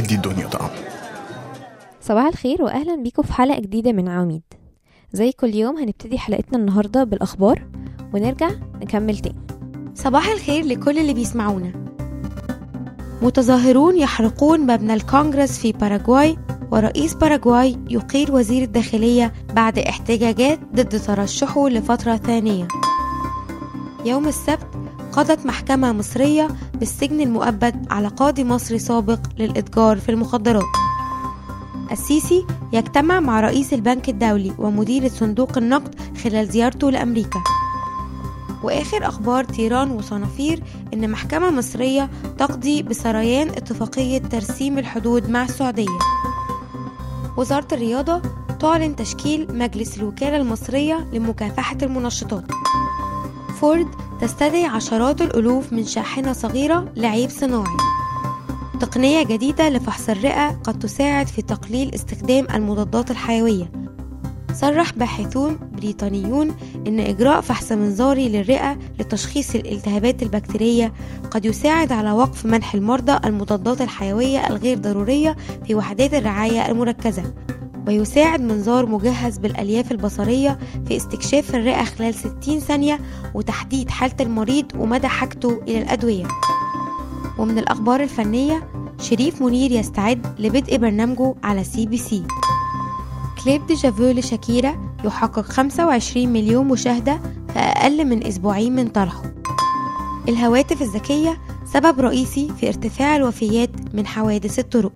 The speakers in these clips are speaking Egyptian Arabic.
ادي الدنيا طعم صباح الخير واهلا بيكم في حلقه جديده من عواميد زي كل يوم هنبتدي حلقتنا النهارده بالاخبار ونرجع نكمل تاني صباح الخير لكل اللي بيسمعونا متظاهرون يحرقون مبنى الكونغرس في باراغواي ورئيس باراغواي يقيل وزير الداخلية بعد احتجاجات ضد ترشحه لفترة ثانية يوم السبت قضت محكمة مصرية بالسجن المؤبد على قاضي مصري سابق للإتجار في المخدرات السيسي يجتمع مع رئيس البنك الدولي ومدير صندوق النقد خلال زيارته لأمريكا وآخر أخبار تيران وصنافير إن محكمة مصرية تقضي بسريان اتفاقية ترسيم الحدود مع السعودية وزارة الرياضة تعلن تشكيل مجلس الوكالة المصرية لمكافحة المنشطات فورد تستدعي عشرات الألوف من شاحنة صغيرة لعيب صناعي تقنية جديدة لفحص الرئة قد تساعد في تقليل استخدام المضادات الحيوية صرح باحثون بريطانيون أن إجراء فحص منظاري للرئة لتشخيص الالتهابات البكتيرية قد يساعد على وقف منح المرضى المضادات الحيوية الغير ضرورية في وحدات الرعاية المركزة ويساعد منظار مجهز بالألياف البصرية في استكشاف الرئة خلال 60 ثانية وتحديد حالة المريض ومدى حاجته إلى الأدوية ومن الأخبار الفنية شريف منير يستعد لبدء برنامجه على سي بي سي كليب ديجافو لشاكيرا يحقق 25 مليون مشاهدة في أقل من أسبوعين من طرحه الهواتف الذكية سبب رئيسي في ارتفاع الوفيات من حوادث الطرق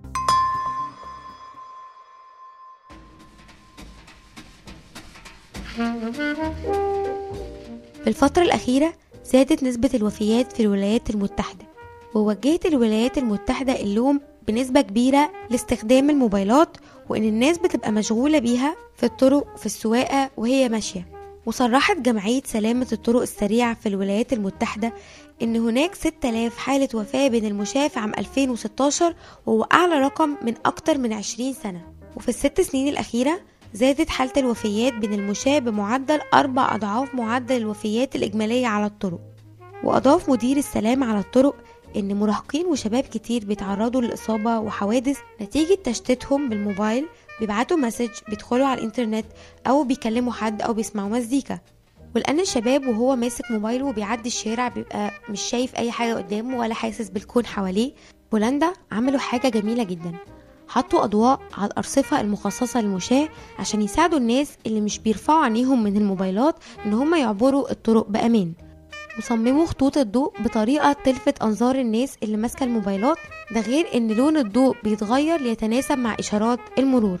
في الفترة الأخيرة زادت نسبة الوفيات في الولايات المتحدة ووجهت الولايات المتحدة اللوم بنسبة كبيرة لاستخدام الموبايلات وإن الناس بتبقى مشغولة بيها في الطرق في السواقة وهي ماشية وصرحت جمعية سلامة الطرق السريعة في الولايات المتحدة إن هناك 6000 حالة وفاة بين المشاة في عام 2016 وهو أعلى رقم من أكتر من 20 سنة وفي الست سنين الأخيرة زادت حالة الوفيات بين المشاة بمعدل أربع أضعاف معدل الوفيات الإجمالية على الطرق وأضاف مدير السلامة على الطرق إن مراهقين وشباب كتير بيتعرضوا للإصابة وحوادث نتيجة تشتيتهم بالموبايل بيبعتوا مسج بيدخلوا على الإنترنت أو بيكلموا حد أو بيسمعوا مزيكا ولأن الشباب وهو ماسك موبايله وبيعدي الشارع بيبقى مش شايف أي حاجة قدامه ولا حاسس بالكون حواليه بولندا عملوا حاجة جميلة جدا حطوا أضواء على الأرصفة المخصصة للمشاة عشان يساعدوا الناس اللي مش بيرفعوا عينيهم من الموبايلات إن هم يعبروا الطرق بأمان وصمموا خطوط الضوء بطريقة تلفت أنظار الناس اللي ماسكة الموبايلات ده غير إن لون الضوء بيتغير ليتناسب مع إشارات المرور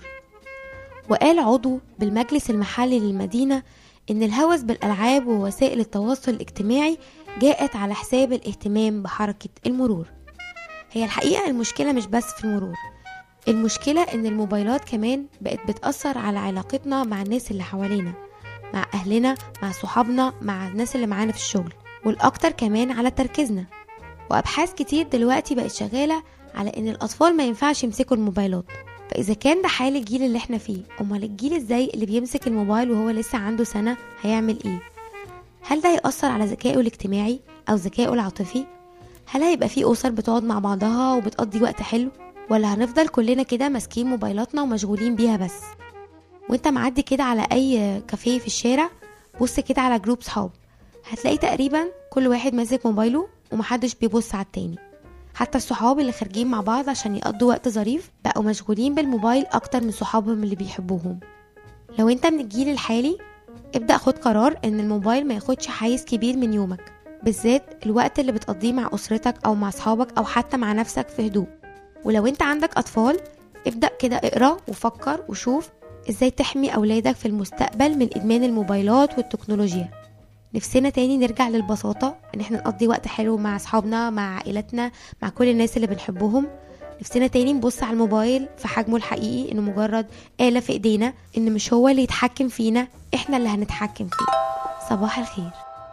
وقال عضو بالمجلس المحلي للمدينة إن الهوس بالألعاب ووسائل التواصل الاجتماعي جاءت على حساب الاهتمام بحركة المرور هي الحقيقة المشكلة مش بس في المرور المشكلة إن الموبايلات كمان بقت بتأثر على علاقتنا مع الناس اللي حوالينا مع أهلنا مع صحابنا مع الناس اللي معانا في الشغل والأكتر كمان على تركيزنا وأبحاث كتير دلوقتي بقت شغالة على إن الأطفال ما ينفعش يمسكوا الموبايلات فإذا كان ده حال الجيل اللي احنا فيه أمال الجيل ازاي اللي بيمسك الموبايل وهو لسه عنده سنة هيعمل ايه هل ده هيأثر على ذكائه الاجتماعي أو ذكائه العاطفي هل هيبقى في أسر بتقعد مع بعضها وبتقضي وقت حلو ولا هنفضل كلنا كده ماسكين موبايلاتنا ومشغولين بيها بس وانت معدي كده على اي كافيه في الشارع بص كده على جروب صحاب هتلاقي تقريبا كل واحد ماسك موبايله ومحدش بيبص على التاني حتى الصحاب اللي خارجين مع بعض عشان يقضوا وقت ظريف بقوا مشغولين بالموبايل اكتر من صحابهم اللي بيحبوهم لو انت من الجيل الحالي ابدأ خد قرار ان الموبايل ما ياخدش حيز كبير من يومك بالذات الوقت اللي بتقضيه مع اسرتك او مع اصحابك او حتى مع نفسك في هدوء ولو انت عندك اطفال ابدأ كده اقرا وفكر وشوف ازاي تحمي اولادك في المستقبل من ادمان الموبايلات والتكنولوجيا نفسنا تاني نرجع للبساطة ان احنا نقضي وقت حلو مع اصحابنا مع عائلتنا مع كل الناس اللي بنحبهم نفسنا تاني نبص على الموبايل في حجمه الحقيقي انه مجرد آلة في ايدينا ان مش هو اللي يتحكم فينا احنا اللي هنتحكم فيه صباح الخير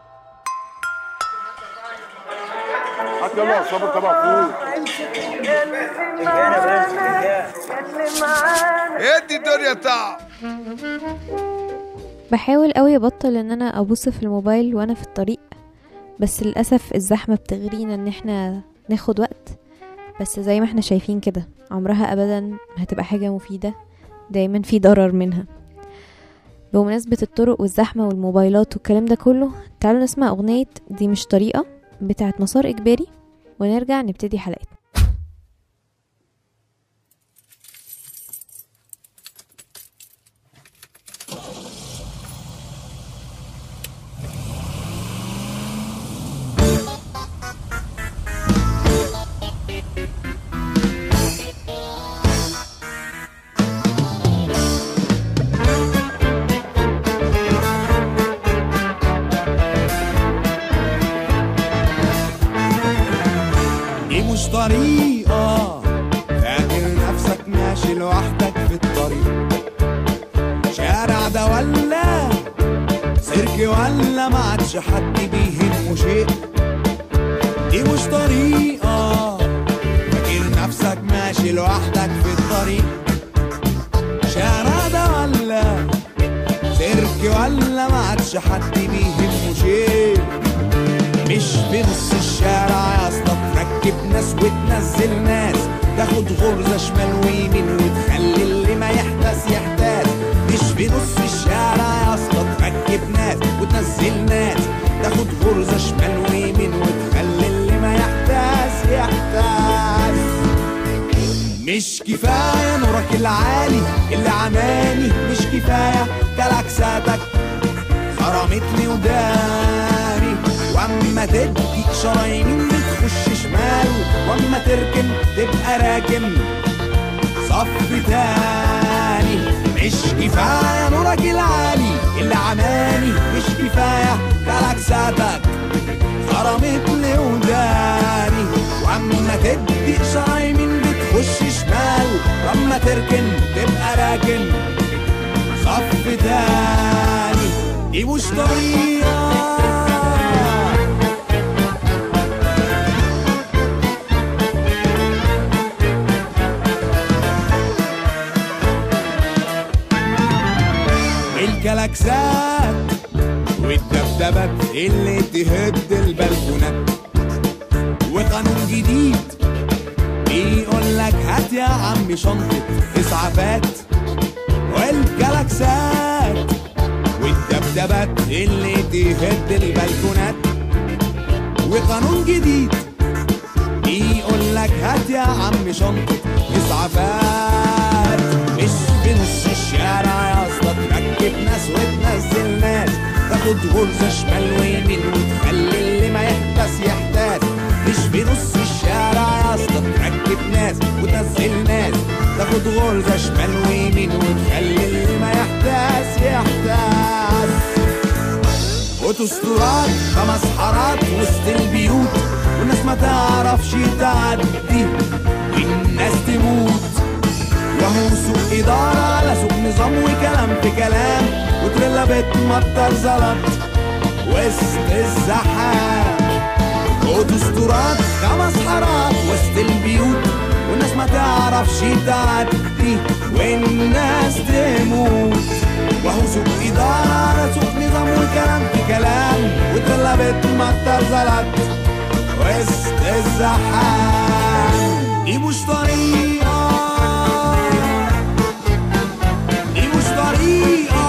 هات يلا صبر طبق فول ادي الدنيا تعب بحاول قوي ابطل ان انا ابص في الموبايل وانا في الطريق بس للاسف الزحمه بتغرينا ان احنا ناخد وقت بس زي ما احنا شايفين كده عمرها ابدا ما هتبقى حاجة مفيدة دايما في ضرر منها بمناسبة الطرق والزحمة والموبايلات والكلام ده كله تعالوا نسمع أغنية دي مش طريقة بتاعت مسار إجباري ونرجع نبتدي حلقتنا دي مش طريقة فاكر نفسك ماشي لوحدك في الطريق شارع ده ولا سيرك ولا ما عادش حد بيهمه شيء دي مش طريقة فاكر نفسك ماشي لوحدك في الطريق شارع ده ولا سيرك ولا ما عادش حد بيهمه شيء مش في نص الشارع يا اسطى تركب ناس وتنزل ناس تاخد غرزة شمال ويمين وتخلي اللي ما يحتاس يحتاس مش في نص الشارع يا اسطى تركب ناس وتنزل ناس تاخد غرزة شمال ويمين وتخلي اللي ما يحتاس يحتاس مش كفاية نورك العالي اللي عماني مش كفاية كلاكساتك خرمتني وداني واما تدي اشاره يمين بتخش شمال واما تركن تبقى راكن صف تاني مش كفايه نورك العالي اللي عماني مش كفايه كلاكساتك خرمتني وداني واما تدي اشاره يمين بتخش شمال واما تركن تبقى راكن صف تاني دي مش طريقة الكلاكسات والدبدبات اللي تهد البلكونات وقانون جديد بيقول لك هات يا عم شنطة اسعافات والجلاكسات والدبدبات اللي تهد البلكونات وقانون جديد بيقول لك هات يا عم شنطة اسعافات مش في نص الشارع يا اسطى تركب ناس وتنزل ناس تاخد غرزة شمال ويمين وتخلي اللي ما يحتاس يحتاس مش في نص الشارع يا اسطى تركب ناس وتنزل ناس تاخد غرزة شمال ويمين وتخلي اللي ما يحتاس يحتاس اوتوستراد خمس حارات وسط البيوت والناس ما تعرفش تعدي والناس تموت وهو سوق إدارة على سوق نظام وكلام في كلام وتريلا بتمطر زلط وسط الزحام اوتوستراد خمس حارات وسط البيوت والناس ما تعرفش تعدي والناس تموت وهو سوق إدارة على سوق نظام وكلام في كلام وتريلا بتمطر زلط وسط الزحام دي مش طريقة دي مش طريقة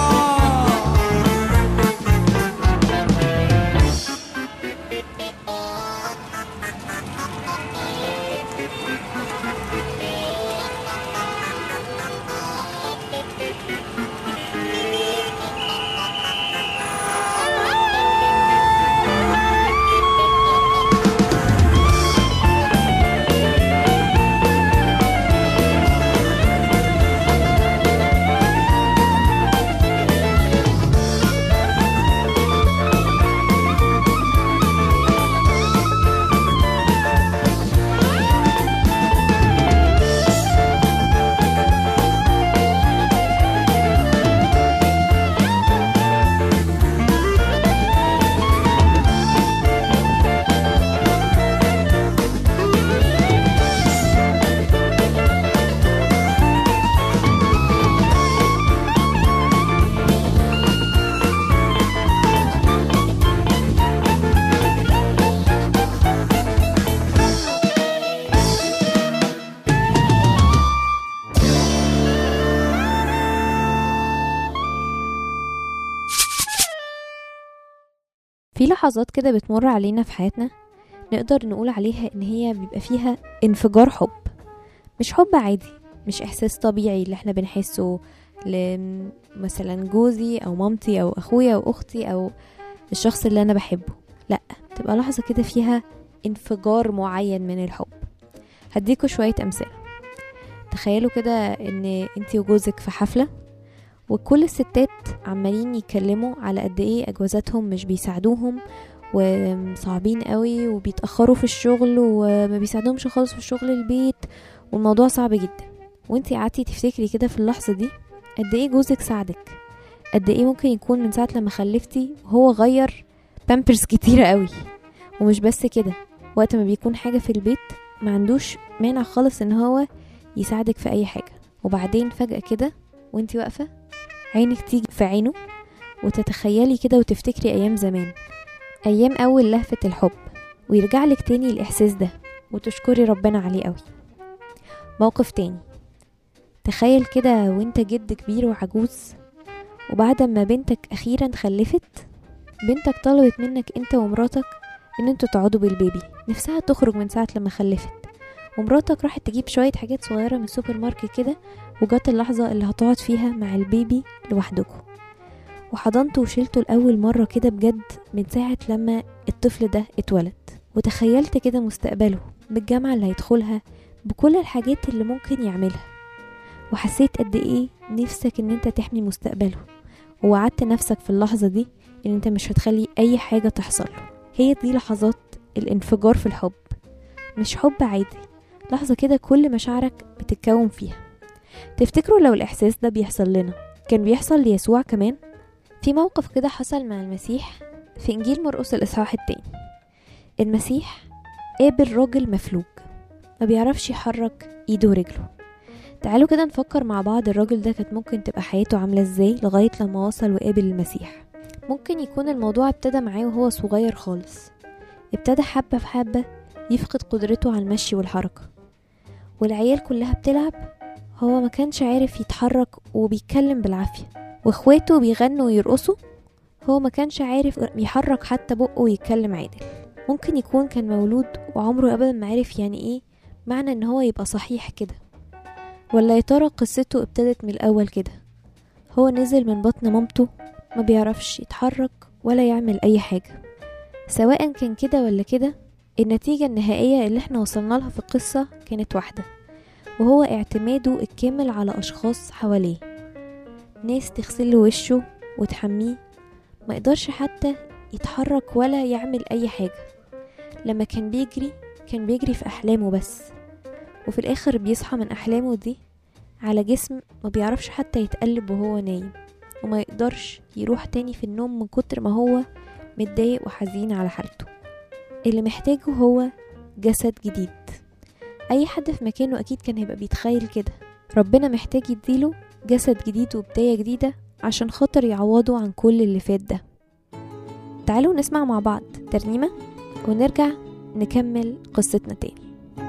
في لحظات كده بتمر علينا في حياتنا نقدر نقول عليها ان هي بيبقى فيها انفجار حب مش حب عادي مش احساس طبيعي اللي احنا بنحسه ل- مثلا جوزي او مامتي او اخويا او اختي او الشخص اللي انا بحبه لا تبقى لحظة كده فيها انفجار معين من الحب هديكوا شوية امثلة تخيلوا كده ان انتي وجوزك في حفلة وكل الستات عمالين يتكلموا على قد ايه اجوازاتهم مش بيساعدوهم وصعبين قوي وبيتأخروا في الشغل وما بيساعدهمش خالص في شغل البيت والموضوع صعب جدا وانتي قعدتي تفتكري كده في اللحظة دي قد ايه جوزك ساعدك قد ايه ممكن يكون من ساعة لما خلفتي وهو غير بامبرز كتيرة قوي ومش بس كده وقت ما بيكون حاجة في البيت ما عندوش مانع خالص ان هو يساعدك في اي حاجة وبعدين فجأة كده وانتي واقفة عينك تيجي في عينه وتتخيلي كده وتفتكري ايام زمان ايام اول لهفة الحب ويرجع لك تاني الاحساس ده وتشكري ربنا عليه قوي موقف تاني تخيل كده وانت جد كبير وعجوز وبعد ما بنتك اخيرا خلفت بنتك طلبت منك انت ومراتك ان انتوا تقعدوا بالبيبي نفسها تخرج من ساعة لما خلفت ومراتك راحت تجيب شوية حاجات صغيرة من السوبر ماركت كده وجت اللحظة اللي هتقعد فيها مع البيبي لوحدكم وحضنته وشيلته لأول مرة كده بجد من ساعة لما الطفل ده اتولد وتخيلت كده مستقبله بالجامعة اللي هيدخلها بكل الحاجات اللي ممكن يعملها وحسيت قد ايه نفسك ان انت تحمي مستقبله ووعدت نفسك في اللحظة دي ان انت مش هتخلي اي حاجة تحصل له هي دي لحظات الانفجار في الحب مش حب عادي لحظة كده كل مشاعرك بتتكون فيها تفتكروا لو الإحساس ده بيحصل لنا كان بيحصل ليسوع كمان في موقف كده حصل مع المسيح في إنجيل مرقس الإصحاح التاني المسيح قابل راجل مفلوج ما بيعرفش يحرك ايده ورجله تعالوا كده نفكر مع بعض الراجل ده كانت ممكن تبقى حياته عاملة ازاي لغاية لما وصل وقابل المسيح ممكن يكون الموضوع ابتدى معاه وهو صغير خالص ابتدى حبة في حبة يفقد قدرته على المشي والحركة والعيال كلها بتلعب هو ما كانش عارف يتحرك وبيتكلم بالعافية واخواته بيغنوا ويرقصوا هو ما كانش عارف يحرك حتى بقه ويتكلم عادل ممكن يكون كان مولود وعمره ابدا ما عارف يعني ايه معنى ان هو يبقى صحيح كده ولا يا ترى قصته ابتدت من الاول كده هو نزل من بطن مامته ما بيعرفش يتحرك ولا يعمل اي حاجة سواء كان كده ولا كده النتيجة النهائية اللي احنا وصلنا لها في القصة كانت واحدة وهو اعتماده الكامل على أشخاص حواليه ناس تغسله وشه وتحميه ما يقدرش حتى يتحرك ولا يعمل أي حاجة لما كان بيجري كان بيجري في أحلامه بس وفي الآخر بيصحى من أحلامه دي على جسم ما بيعرفش حتى يتقلب وهو نايم وما يقدرش يروح تاني في النوم من كتر ما هو متضايق وحزين على حالته اللي محتاجه هو جسد جديد اي حد في مكانه اكيد كان هيبقى بيتخيل كده ربنا محتاج يديله جسد جديد وبداية جديدة عشان خاطر يعوضه عن كل اللي فات ده تعالوا نسمع مع بعض ترنيمة ونرجع نكمل قصتنا تاني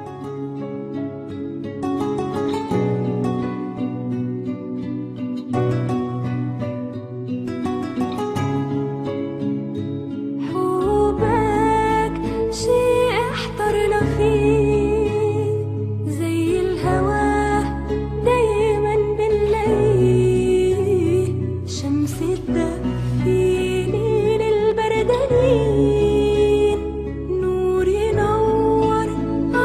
حبك شيء احترنا فيه زي الهوى دايما بنلاقيه شمس تدفيني للبردانين نور ينور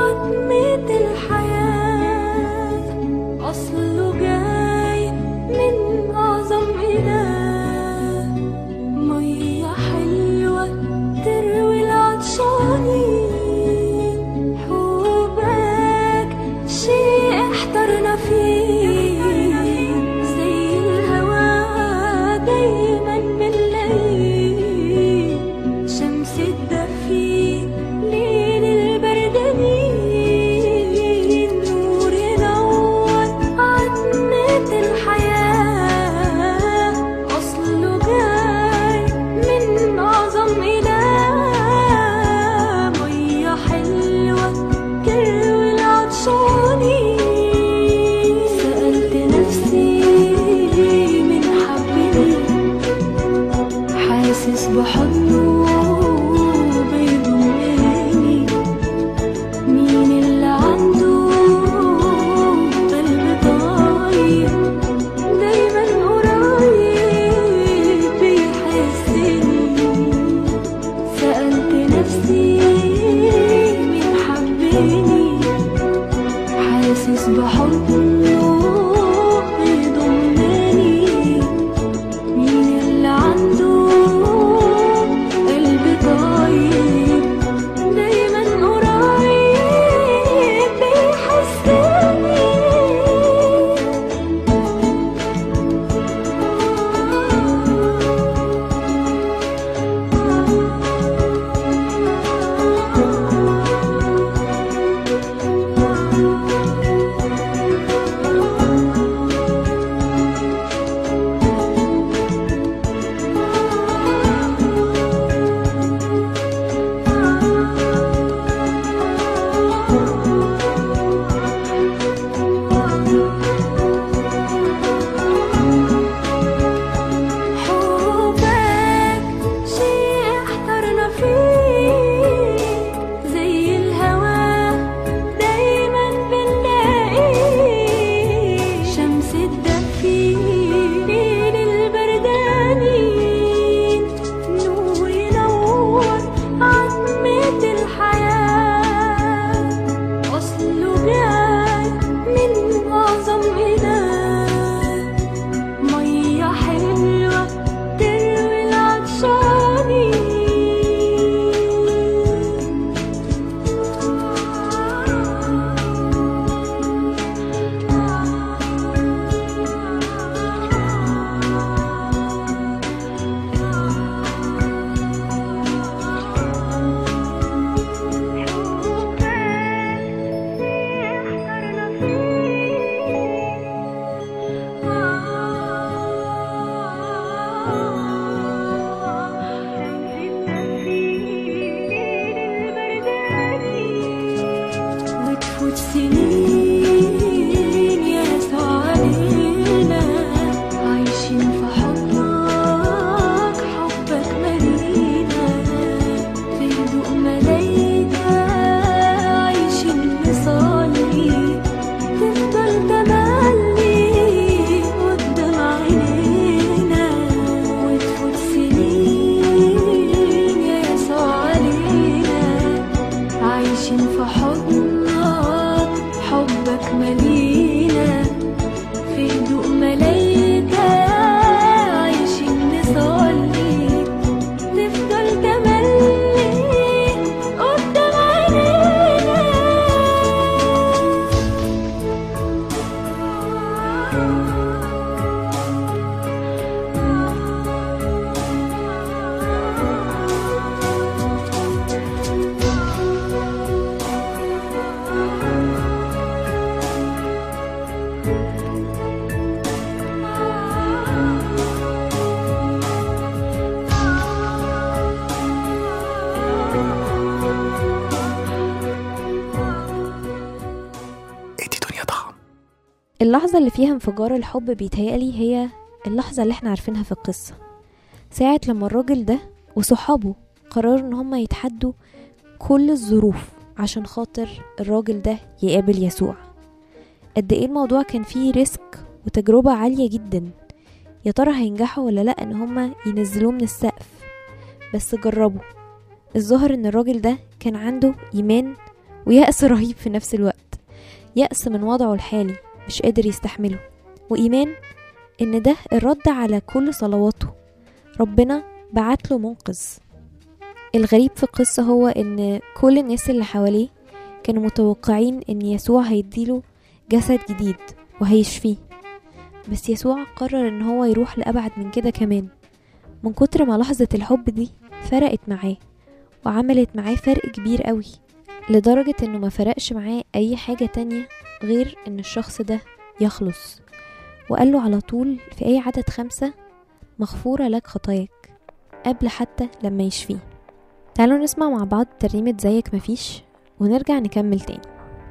ادي دنيا طعم اللحظة اللي فيها انفجار الحب بيتهيألي هي اللحظة اللي احنا عارفينها في القصة ساعة لما الراجل ده وصحابه قرروا ان هما يتحدوا كل الظروف عشان خاطر الراجل ده يقابل يسوع قد ايه الموضوع كان فيه ريسك وتجربة عالية جدا يا ترى هينجحوا ولا لا ان هما ينزلوه من السقف بس جربوا الظاهر ان الراجل ده كان عنده ايمان ويأس رهيب في نفس الوقت يأس من وضعه الحالي مش قادر يستحمله وإيمان إن ده الرد على كل صلواته ربنا بعت له منقذ الغريب في القصة هو إن كل الناس اللي حواليه كانوا متوقعين إن يسوع هيديله جسد جديد وهيشفيه بس يسوع قرر إن هو يروح لأبعد من كده كمان من كتر ما لحظة الحب دي فرقت معاه وعملت معاه فرق كبير قوي لدرجة إنه ما فرقش معاه أي حاجة تانية غير إن الشخص ده يخلص وقال له على طول في أي عدد خمسة مغفورة لك خطاياك قبل حتى لما يشفيه تعالوا نسمع مع بعض ترنيمة زيك مفيش ونرجع نكمل تاني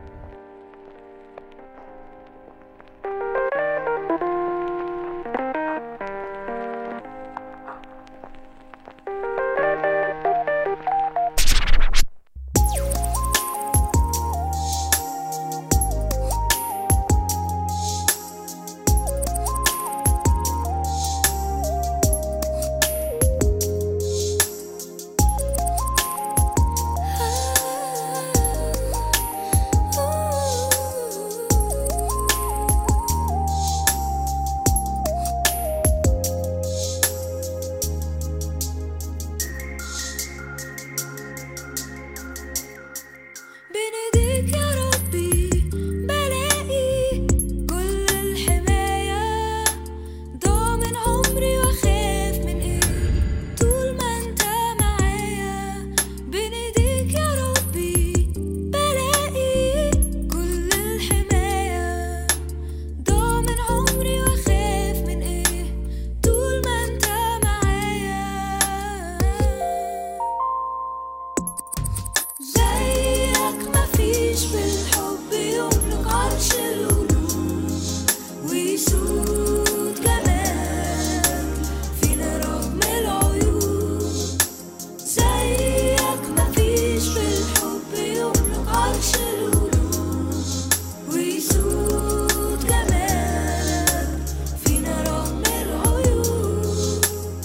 بنديك يا ربي بلاقي كل الحماية ضامن عمري واخاف من ايه طول ما انت معايا بنديك يا ربي بلاقي كل الحماية ضامن عمري واخاف من ايه طول ما انت معايا زيك مفيش في الحب يملك عرش القلوب ويسود جمال فينا رغم العيوب زيك مفيش في الحب يملك عرش القلوب ويسود جمال فينا رغم العيوب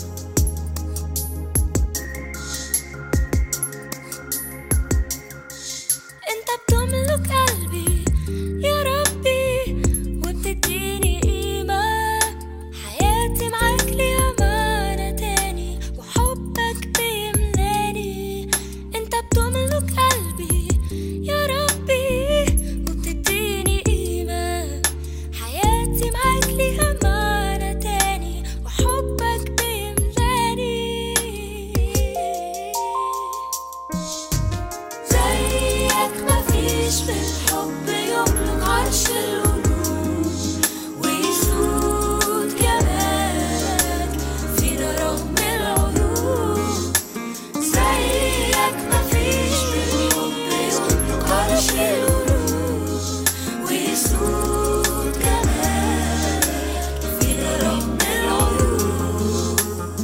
انت بتملك قلبي يا ربي وبتديني قيمة حياتي معاك ليها معنى تاني وحبك بيملاني انت بتملك قلبي يا ربي وبتديني قيمة حياتي معاك ليها معنى تاني وحبك بيملاني زيك مفيش في الحب يملك عرش القلوب ويسود جمالك فينا رغم العيوب زيك مفيش في الحب يملك عرش القلوب ويسود جمالك فينا رغم العيوب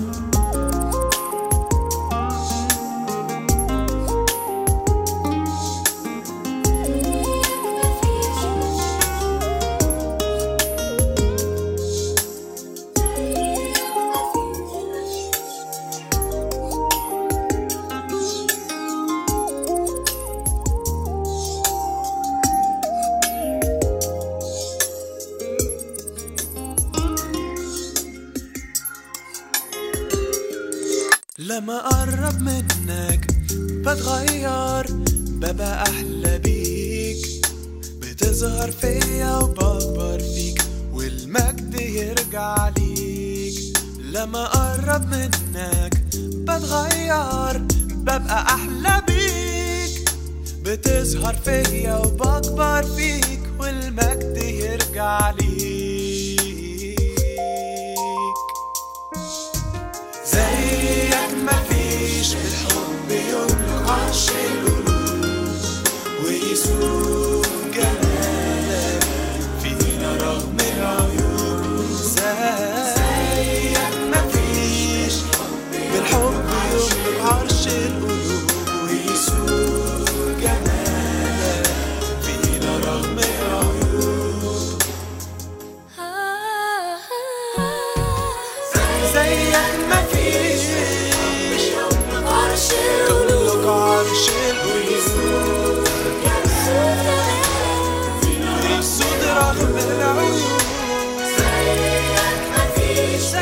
لما اقرب منك بتغير ببقى احلى بيك بتظهر فيا وبكبر فيك والم يرجع ليك لما اقرب منك بتغير ببقى احلى بيك بتظهر فيا وبكبر فيك والمجد يرجع ليك زيك مفيش بالحب يملك عرش القلوب ويسوق جمالك فينا رغم العيوب زيك مفيش بالحب يملك عرش القلوب ويسوق جمالك فينا رغم العيوب زيك مفيش تملك عرش القلوب يسود رغم العيوب زيك مفيش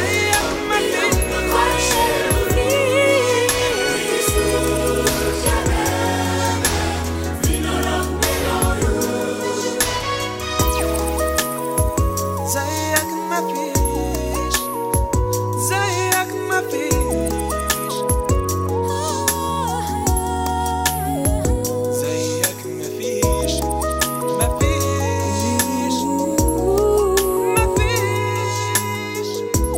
زيك مفيش زيك مفيش زيك مفيش مفيش مفيش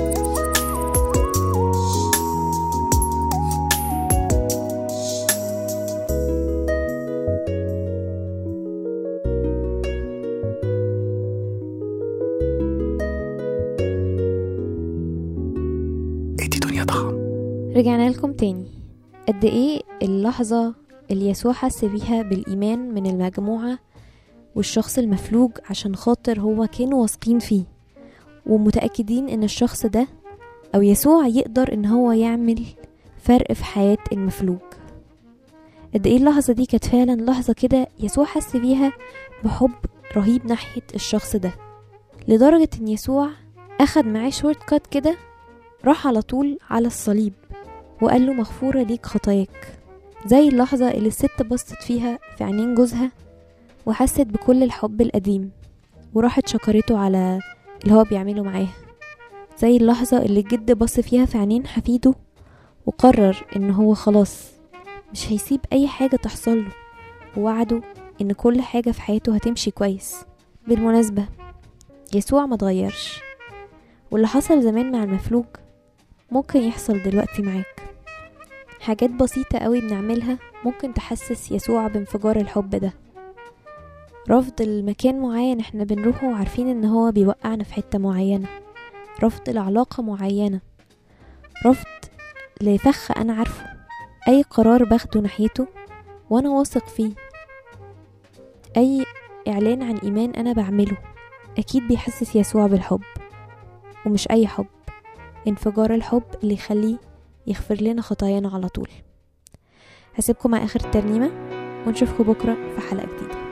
ادي دنيا ضخم رجعنا لكم تاني قد ايه اللحظة اللي يسوع حس بيها بالإيمان من المجموعة والشخص المفلوج عشان خاطر هو كانوا واثقين فيه ومتأكدين ان الشخص ده او يسوع يقدر ان هو يعمل فرق في حياة المفلوج قد ايه اللحظة دي كانت فعلا لحظة كده يسوع حس بيها بحب رهيب ناحية الشخص ده لدرجة ان يسوع اخد معاه شورت كات كده راح على طول على الصليب وقال له مغفورة ليك خطاياك زي اللحظة اللي الست بصت فيها في عينين جوزها وحست بكل الحب القديم وراحت شكرته على اللي هو بيعمله معاها زي اللحظة اللي الجد بص فيها في عينين حفيده وقرر ان هو خلاص مش هيسيب اي حاجة تحصله ووعده ان كل حاجة في حياته هتمشي كويس بالمناسبة يسوع ما اتغيرش واللي حصل زمان مع المفلوج ممكن يحصل دلوقتي معاك حاجات بسيطة قوي بنعملها ممكن تحسس يسوع بانفجار الحب ده رفض المكان معين احنا بنروحه وعارفين ان هو بيوقعنا في حتة معينة رفض لعلاقة معينة رفض لفخ انا عارفه اي قرار باخده ناحيته وانا واثق فيه اي اعلان عن ايمان انا بعمله اكيد بيحسس يسوع بالحب ومش اي حب انفجار الحب اللي يخليه يغفر لنا خطايانا على طول هسيبكم مع اخر الترنيمه ونشوفكم بكره في حلقه جديده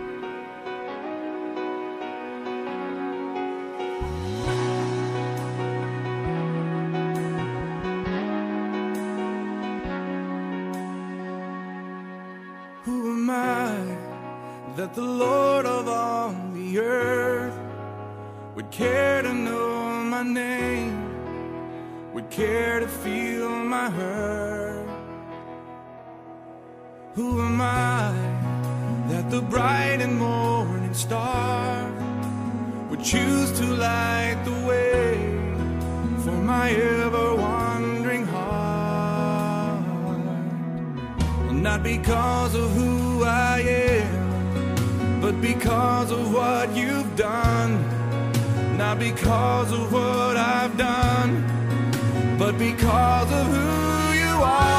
Who am I that the Lord of all the earth would care to know my name, would care to feel my hurt? Who am I that the bright and morning star would choose to light the way for my ever wandering heart? Well, not because of who I am, but because of what you've done. Not because of what I've done, but because of who you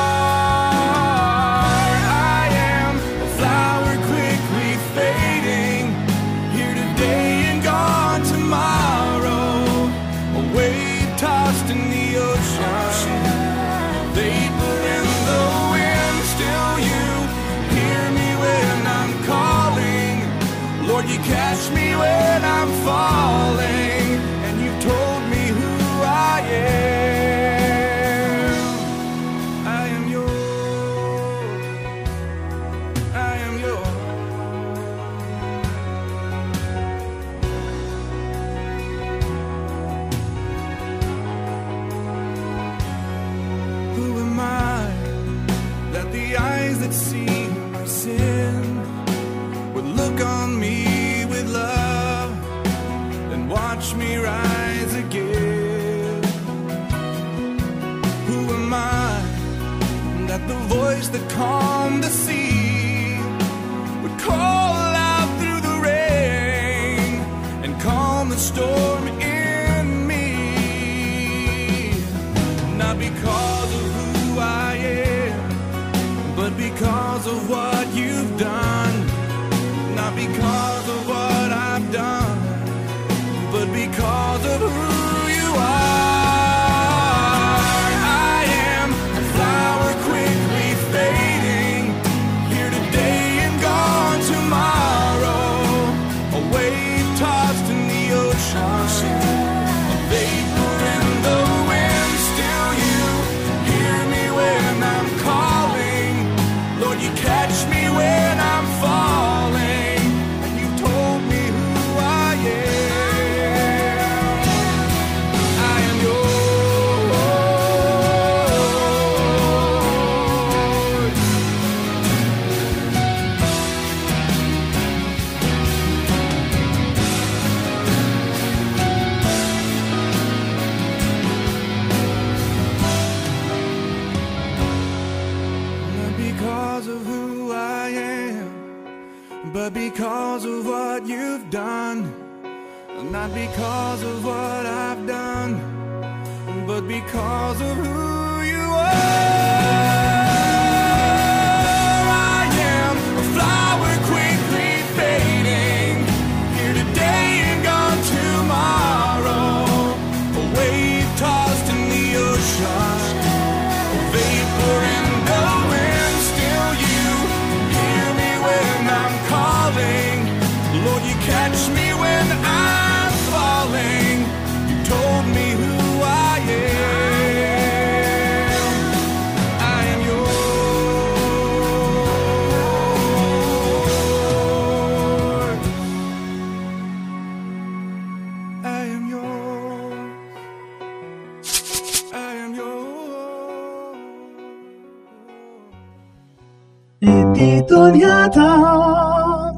are. I am a flower quickly fading, here today and gone tomorrow. A wave tossed in the ocean, vapor in the wind. Still, you hear me when I'm calling. Lord, you catch me when I'm falling, and you told me who I am. I am calm the sea, would call out through the rain and calm the storm in me. Not because of who I am, but because of what you've done. Not because of what I've done, but because of who you are. I am a flower quickly fading, here today and gone tomorrow. A wave tossed in the ocean, a vapor in the wind. Still, you hear me when I'm calling. Lord, you catch me when I'm falling, and you told me who I am. I am yours. Not because of who I am, but because of what you've done. Not because of what I've done, but because of who you are. I am a flower quickly fading, here today and gone tomorrow. A wave tossed in the ocean, a vapor in the wind. Still, you hear me when I'm calling. Lord, you catch me when I'm falling. You told me who I am. I am yours. I am yours. I am yours. Editoriata